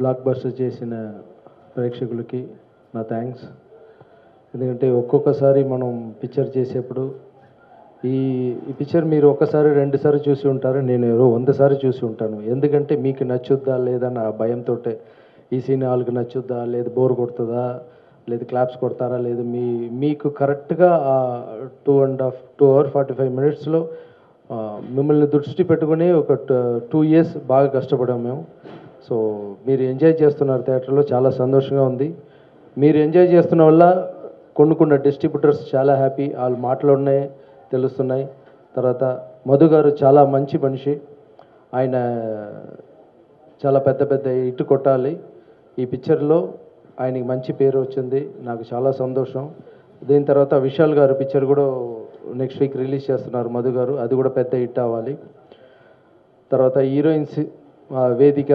block buster చేసిన ప్రేక్షకులకి నా థ్యాంక్స్ ఎందుకంటే ఒక్కొక్కసారి మనం పిక్చర్ చేసేప్పుడు ఈ ఈ పిక్చర్ మీరు ఒక్కసారి రెండుసారి చూసి ఉంటారు నేను ఎవరో వందసారి చూసి ఉంటాను ఎందుకంటే మీకు నచ్చుద్దా లేదా నా భయంతో ఈ సీన్ వాళ్ళకి నచ్చుద్దా లేదు బోర్ కొడుతుందా లేదు క్లాప్స్ కొడతారా లేదు మీ మీకు కరెక్ట్గా two and half two hour forty five మినిట్స్లో మిమ్మల్ని దృష్టి పెట్టుకుని ఒక టూ ఇయర్స్ బాగా కష్టపడాం మేము సో మీరు ఎంజాయ్ చేస్తున్నారు థియేటర్లో చాలా సంతోషంగా ఉంది మీరు ఎంజాయ్ చేస్తున్న వల్ల కొనుక్కున్న డిస్ట్రిబ్యూటర్స్ చాలా హ్యాపీ వాళ్ళ మాటలోనే తెలుస్తున్నాయి తర్వాత మధు గారు చాలా మంచి మనిషి ఆయన చాలా పెద్ద పెద్ద ఇటు కొట్టాలి ఈ పిక్చర్లో ఆయనకి మంచి పేరు వచ్చింది నాకు చాలా సంతోషం దీని తర్వాత విశాల్ గారు పిక్చర్ కూడా నెక్స్ట్ వీక్ రిలీజ్ చేస్తున్నారు మధు గారు అది కూడా పెద్ద హిట్ అవ్వాలి తర్వాత హీరోయిన్స్ ఆ, వేదిక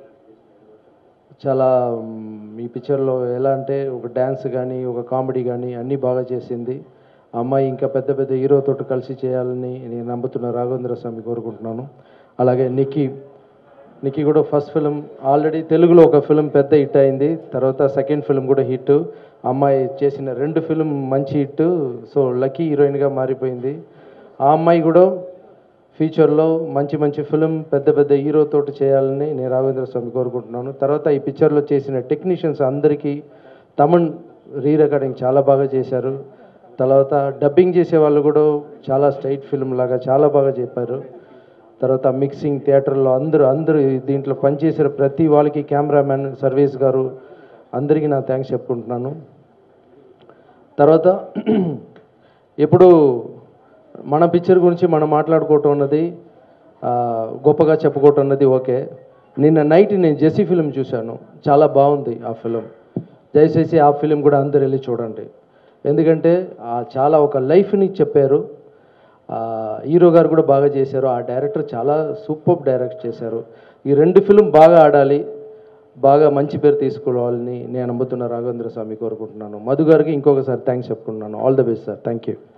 చాలా మ్, ఈ పిక్చర్లో ఎలా అంటే ఒక డ్యాన్స్ కానీ ఒక కామెడీ కానీ అన్నీ బాగా చేసింది ఆ అమ్మాయి ఇంకా పెద్ద పెద్ద హీరోతో కలిసి చేయాలని నేను నమ్ముతున్న రాఘవేంద్ర స్వామి కోరుకుంటున్నాను అలాగే నిక్కీ నిక్కీ కూడా ఫస్ట్ ఫిలిం ఆల్రెడీ తెలుగులో ఒక ఫిలిం పెద్ద హిట్ అయింది తర్వాత సెకండ్ ఫిలిం కూడా హిట్ అమ్మాయి చేసిన రెండు ఫిలిం మంచి హిట్ సో లక్కీ హీరోయిన్గా మారిపోయింది ఆ అమ్మాయి కూడా ఫ్యూచర్లో మంచి మంచి ఫిలిం పెద్ద పెద్ద హీరోతో చేయాలని నేను రాఘవేంద్ర స్వామి కోరుకుంటున్నాను తర్వాత ఈ పిక్చర్లో చేసిన టెక్నీషియన్స్ అందరికీ తమన్ రీ రికార్డింగ్ చాలా బాగా చేశారు తర్వాత డబ్బింగ్ చేసే వాళ్ళు కూడా చాలా స్ట్రైట్ ఫిల్మ్ లాగా చాలా బాగా చెప్పారు తర్వాత మిక్సింగ్ థియేటర్లో అందరూ అందరూ దీంట్లో పనిచేసిన ప్రతి వాళ్ళకి కెమెరామ్యాన్ సర్వీస్ గారు అందరికీ నా థ్యాంక్స్ చెప్పుకుంటున్నాను తర్వాత ఎప్పుడు మన పిక్చర్ గురించి మనం మాట్లాడుకోవటం అన్నది ఆ, గొప్పగా చెప్పుకోవటం అన్నది ఓకే నిన్న నైట్ నేను జెస్సీ ఫిలిం చూశాను చాలా బాగుంది ఆ ఫిలిం దయచేసి ఆ ఫిలిం కూడా అందరు వెళ్ళి చూడండి ఎందుకంటే ఆ చాలా ఒక లైఫ్ని చెప్పారు ఆ, హీరో గారు కూడా బాగా చేశారు ఆ డైరెక్టర్ చాలా సూపర్ డైరెక్ట్ చేశారు ఈ రెండు ఫిలిం బాగా ఆడాలి బాగా మంచి పేరు తీసుకోవాలని నేను నమ్ముతున్న రాఘవేంద్ర స్వామి కోరుకుంటున్నాను మధు గారికి ఇంకొకసారి థ్యాంక్స్ చెప్పుకుంటున్నాను all the best sir thank you